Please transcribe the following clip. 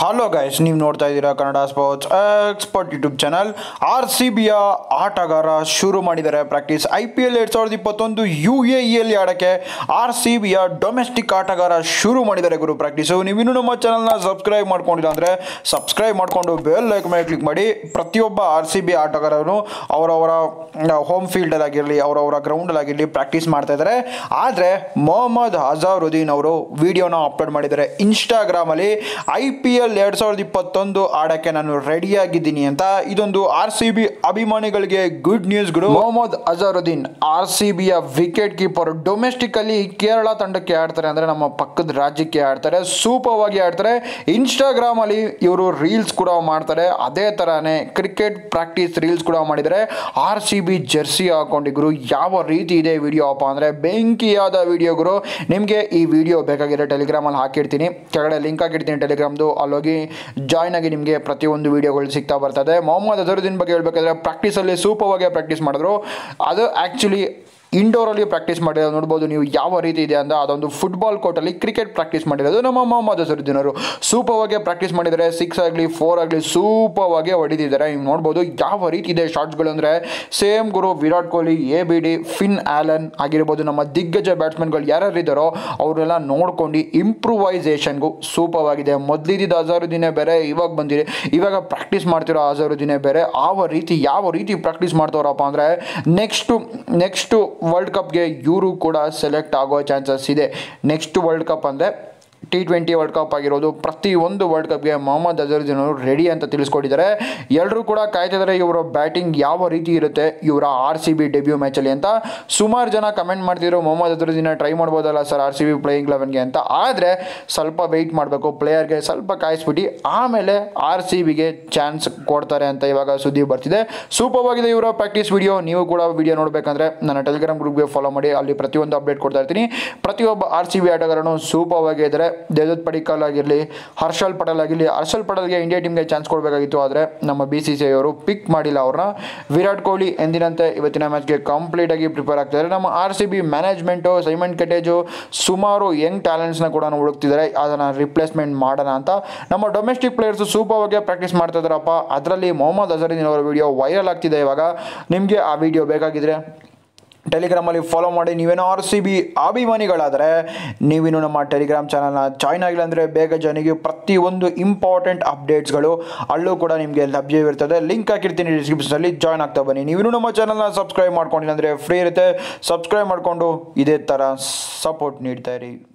hello guys ನೀವು ನೋಡ್ತಾ ಇದ್ದೀರಾ Kannada sports expert YouTube channel R C ಬಿಯ ಆಟಗಾರ ಶುರು ಮಾಡಿದ್ದಾರೆ ಪ್ರಾಕ್ಟೀಸ್ ಐ ಪಿ ಎಲ್ ಎರಡು ಸಾವಿರದ ಇಪ್ಪತ್ತೊಂದು ಯು ಎ ಇಯಲ್ಲಿ ಆಡೋಕ್ಕೆ ಆರ್ ಸಿ ಬಿಯ ಡೊಮೆಸ್ಟಿಕ್ ಆಟಗಾರ ಶುರು ಮಾಡಿದ್ದಾರೆ ಗುರು ಪ್ರಾಕ್ಟೀಸು ನೀವಿನ್ನೂ ನಮ್ಮ ಚಾನಲ್ನ ಸಬ್ಸ್ಕ್ರೈಬ್ ಮಾಡ್ಕೊಂಡಿಲ್ಲ ಅಂದರೆ ಸಬ್ಸ್ಕ್ರೈಬ್ ಮಾಡಿಕೊಂಡು ಬೆಲ್ ಲೈಕ್ ಮೇಲೆ ಕ್ಲಿಕ್ ಮಾಡಿ ಪ್ರತಿಯೊಬ್ಬ ಆರ್ ಸಿ ಬಿ ಆಟಗಾರರು ಅವರವರ ಹೋಮ್ ಫೀಲ್ಡಲ್ಲಾಗಿರಲಿ ಅವರವರ ಗ್ರೌಂಡಲ್ಲಾಗಿರಲಿ ಪ್ರಾಕ್ಟೀಸ್ ಮಾಡ್ತಾ ಇದ್ದಾರೆ ಆದರೆ ಮೊಹಮ್ಮದ್ ಅಜಾರುದ್ದೀನ್ ಅವರು ವಿಡಿಯೋನ ಅಪ್ಲೋಡ್ ಮಾಡಿದ್ದಾರೆ ಇನ್ಸ್ಟಾಗ್ರಾಮಲ್ಲಿ ಐ ಪಿ ಎಲ್ ಎರಡು ಸಾವಿರದ ಇಪ್ಪತ್ತೊಂದು ಆಡೋಕ್ಕೆ ನಾನು ರೆಡಿಯಾಗಿದ್ದೀನಿ ಅಂತ ಇದೊಂದು ಆರ್ ಸಿ ಬಿ ಅಭಿಮಾನಿಗಳಿಗೆ ಗುಡ್ ನ್ಯೂಸ್ಗಳು ಮೊಹಮ್ಮದ್ ಅಜರುದ್ದೀನ್ ಆರ್ ಸಿ ಬಿಯ ವಿಕೆಟ್ ಕೀಪರ್ ಡೊಮೆಸ್ಟಿಕಲ್ಲಿ ಕೇರಳ ತಂಡಕ್ಕೆ ಆಡ್ತಾರೆ ಅಂದರೆ ನಮ್ಮ ಪಕ್ಕದ ರಾಜ್ಯಕ್ಕೆ ಆಡ್ತಾರೆ ಸೂಪರ್ವಾಗಿ ಆಡ್ತಾರೆ ಇನ್ಸ್ಟಾಗ್ರಾಮಲ್ಲಿ ಇವರು ರೀಲ್ಸ್ ಕೂಡ ಮಾಡ್ತಾರೆ ಅದೇ ಥರನೇ ಕ್ರಿಕೆಟ್ ಪ್ರಾಕ್ಟೀಸ್ ರೀಲ್ಸ್ ಕೂಡ ಮಾಡಿದ್ದಾರೆ ಆರ್ ಸಿ ಬಿ ಜೆರ್ಸಿ ಹಾಕೊಂಡಿದ್ರು ಯಾವ ರೀತಿ ಇದೆ ವಿಡಿಯೋ ಅಪ್ಪ ಅಂದರೆ ಬೆಂಕಿಯಾದ ವಿಡಿಯೋ ಗುರು ನಿಮಗೆ ಈ ವಿಡಿಯೋ ಬೇಕಾಗಿರೋ ಟೆಲಿಗ್ರಾಮಲ್ಲಿ ಹಾಕಿರ್ತೀನಿ ಕೆಳಗಡೆ ಲಿಂಕ್ ಹಾಕಿರ್ತೀನಿ ಟೆಲಿಗ್ರಾಮ್ದು ಅಲ್ಲೋಗಿ ಜಾಯ್ನ್ ಆಗಿ ನಿಮಗೆ ಪ್ರತಿಯೊಂದು ವಿಡಿಯೋಗಳು ಸಿಗ್ತಾ ಬರ್ತದೆ ಮೊಹಮ್ಮದ್ ಅಜರುದ್ದೀನ್ ಬಗ್ಗೆ ಹೇಳ್ಬೇಕಾದ್ರೆ ಪ್ರಾಕ್ಟೀಸಲ್ಲಿ ಸೂಪರ್ವಾಗಿ ಪ್ರಾಕ್ಟೀಸ್ ಮಾಡಿದ್ರು ಅದು ಆ್ಯಕ್ಚುಲಿ ಇಂಡೋರಲ್ಲಿ ಪ್ರಾಕ್ಟೀಸ್ ಮಾಡಿರೋದು ನೋಡ್ಬೋದು ನೀವು ಯಾವ ರೀತಿ ಇದೆ ಅಂತ ಅದೊಂದು ಫುಟ್ಬಾಲ್ ಕೋರ್ಟಲ್ಲಿ ಕ್ರಿಕೆಟ್ ಪ್ರಾಕ್ಟೀಸ್ ಮಾಡಿರೋದು ನಮ್ಮ ಮೊಹಮ್ಮದ್ ಅಜರುದ್ದೀನ್ ಅವರು ಸೂಪರ್ವಾಗಿ ಪ್ರಾಕ್ಟೀಸ್ ಮಾಡಿದ್ದಾರೆ ಸಿಕ್ಸ್ ಆಗಲಿ ಫೋರ್ ಆಗಲಿ ಸೂಪರ್ವಾಗಿ ಹೊಡಿತಿದ್ದಾರೆ ನೀವು ನೋಡ್ಬೋದು ಯಾವ ರೀತಿ ಇದೆ ಶಾಟ್ಸ್ಗಳು ಅಂದರೆ ಸೇಮ್ ಗುರು Virat Kohli A B D Finn Allen ಆಗಿರ್ಬೋದು ನಮ್ಮ ದಿಗ್ಗಜ ಬ್ಯಾಟ್ಸ್ಮನ್ಗಳು ಯಾರ್ಯಾರು ಇದ್ದಾರೋ ಅವರೆಲ್ಲ ನೋಡ್ಕೊಂಡು ಇಂಪ್ರೂವೈಸೇಷನ್ಗೂ ಸೂಪರ್ವಾಗಿದೆ ಮೊದಲಿದ್ದ ಅಜರುದ್ದೀನೇ ಬೇರೆ ಇವಾಗ ಬಂದಿದೆ ಇವಾಗ ಪ್ರಾಕ್ಟೀಸ್ ಮಾಡ್ತಿರೋ ಅಜರುದ್ದೀನೇ ಬೇರೆ ಯಾವ ರೀತಿ ಯಾವ ರೀತಿ ಪ್ರಾಕ್ಟೀಸ್ ಮಾಡ್ತಾವ್ರಪ್ಪ ಅಂದರೆ ನೆಕ್ಸ್ಟು ನೆಕ್ಸ್ಟು ವರ್ಲ್ಡ್ ಕಪ್ಗೆ ಇವರು ಕೂಡ ಸೆಲೆಕ್ಟ್ ಆಗೋ ಚಾನ್ಸಸ್ ಇದೆ ನೆಕ್ಸ್ಟ್ ವರ್ಲ್ಡ್ ಕಪ್ ಅಂದರೆ ಟಿ ಟ್ವೆಂಟಿ ವರ್ಲ್ಡ್ ಕಪ್ ಆಗಿರೋದು ಪ್ರತಿಯೊಂದು ವರ್ಲ್ಡ್ ಕಪ್ಗೆ ಮೊಹಮ್ಮದ್ ಅಜರುದ್ದೀನ್ ಅವರು ರೆಡಿ ಅಂತ ತಿಳಿಸ್ಕೊಟ್ಟಿದ್ದಾರೆ ಎಲ್ಲರೂ ಕೂಡ ಕಾಯ್ತಿದ್ದಾರೆ ಇವರ ಬ್ಯಾಟಿಂಗ್ ಯಾವ ರೀತಿ ಇರುತ್ತೆ ಇವರ ಆರ್ ಸಿ ಬಿ ಡೆಬ್ಯೂ ಮ್ಯಾಚಲ್ಲಿ ಅಂತ ಸುಮಾರು ಜನ ಕಮೆಂಟ್ ಮಾಡ್ತಿದ್ರು ಮೊಹಮ್ಮದ್ ಅಜರುದ್ದೀನ್ ಟ್ರೈ ಮಾಡ್ಬೋದಲ್ಲ sir R C B playing ಲೆವೆನ್ಗೆ ಅಂತ ಆದರೆ ಸ್ವಲ್ಪ ವೆಯ್ಟ್ ಮಾಡಬೇಕು ಪ್ಲೇಯರ್ಗೆ ಸ್ವಲ್ಪ ಕಾಯಿಸ್ಬಿಟ್ಟು ಆಮೇಲೆ ಆರ್ ಸಿ ಬಿಗೆ ಚಾನ್ಸ್ ಕೊಡ್ತಾರೆ ಅಂತ ಇವಾಗ ಸುದ್ದಿ ಬರ್ತಿದೆ ಸೂಪರ್ವಾಗಿದೆ ಇವರ ಪ್ರಾಕ್ಟೀಸ್ ವಿಡಿಯೋ ನೀವು ಕೂಡ ವಿಡಿಯೋ ನೋಡಬೇಕಂದ್ರೆ ನನ್ನ ಟೆಲಿಗ್ರಾಮ್ ಗ್ರೂಪ್ಗೆ ಫಾಲೋ ಮಾಡಿ ಅಲ್ಲಿ ಪ್ರತಿಯೊಂದು ಅಪ್ಡೇಟ್ ಕೊಡ್ತಾ ಇರ್ತೀನಿ ಪ್ರತಿಯೊಬ್ಬ ಆರ್ ಸಿ ಬಿ ಆಟಗಾರನು ಸೂಪರ್ವಾಗಿ ಇದ್ದಾರೆ ದೇವದತ್ ಪಡಿಕಲ್ ಆಗಿರಲಿ ಹರ್ಷಲ್ ಪಟೇಲ್ ಆಗಿರಲಿ ಹರ್ಷಲ್ ಪಟೇಲ್ಗೆ ಇಂಡಿಯಾ ಟೀಮ್ಗೆ ಚಾನ್ಸ್ ಕೊಡಬೇಕಾಗಿತ್ತು ಆದರೆ ನಮ್ಮ ಬಿ ಸಿ ಸಿ ಅವರು ಪಿಕ್ ಮಾಡಿಲ್ಲ ಅವ್ರನ್ನ ವಿರಾಟ್ ಕೊಹ್ಲಿ ಎಂದಿನಂತೆ ಇವತ್ತಿನ ಮ್ಯಾಚ್ಗೆ ಕಂಪ್ಲೀಟಾಗಿ ಪ್ರಿಪೇರ್ ಆಗ್ತಿದ್ದಾರೆ ನಮ್ಮ R C B management Simon Katich ಸುಮಾರು ಯಂಗ್ ಟ್ಯಾಲೆಂಟ್ಸ್ನ ಕೂಡ ಹುಡುಕ್ತಿದ್ದಾರೆ ಅದನ್ನು ರಿಪ್ಲೇಸ್ಮೆಂಟ್ ಮಾಡೋಣ ಅಂತ ನಮ್ಮ ಡೊಮೆಸ್ಟಿಕ್ ಪ್ಲೇಯರ್ಸು ಸೂಪರ್ವಾಗಿ ಪ್ರಾಕ್ಟೀಸ್ ಮಾಡ್ತಾ ಇದ್ದಾರಪ್ಪ ಅದರಲ್ಲಿ ಮೊಹಮ್ಮದ್ ಅಜರುದ್ದೀನ್ ಅವರ ವಿಡಿಯೋ ವೈರಲ್ ಆಗ್ತಿದೆ ಇವಾಗ ನಿಮಗೆ ಆ ವಿಡಿಯೋ ಬೇಕಾಗಿದ್ರೆ ಟೆಲಿಗ್ರಾಮಲ್ಲಿ ಫಾಲೋ ಮಾಡಿ ನೀವೇನೋ ಆರ್ ಸಿ ಬಿ ಅಭಿಮಾನಿಗಳಾದರೆ ನೀವಿನ್ನು ನಮ್ಮ ಟೆಲಿಗ್ರಾಮ್ ಚಾನಲ್ನ ಜಾಯ್ನ್ ಆಗಿಲ್ಲ ಅಂದರೆ ಬೇಗ ಜಾಯ್ನಿಗೆ ಪ್ರತಿಯೊಂದು ಇಂಪಾರ್ಟೆಂಟ್ ಅಪ್ಡೇಟ್ಸ್ಗಳು ಅಲ್ಲೂ ಕೂಡ ನಿಮಗೆ ಲಭ್ಯವಿರ್ತದೆ ಲಿಂಕ್ ಹಾಕಿರ್ತೀನಿ ಡಿಸ್ಕ್ರಿಪ್ಷನಲ್ಲಿ ಜಾಯ್ನ್ ಆಗ್ತಾ ಬನ್ನಿ ನೀವಿನ್ನೂ ನಮ್ಮ ಚಾನಲ್ನ ಸಬ್ಸ್ಕ್ರೈಬ್ ಮಾಡ್ಕೊಂಡಿಲ್ಲ ಅಂದರೆ ಫ್ರೀ ಇರುತ್ತೆ ಸಬ್ಸ್ಕ್ರೈಬ್ ಮಾಡಿಕೊಂಡು ಇದೇ ಥರ ಸಪೋರ್ಟ್ ನೀಡ್ತಾ ಇರಿ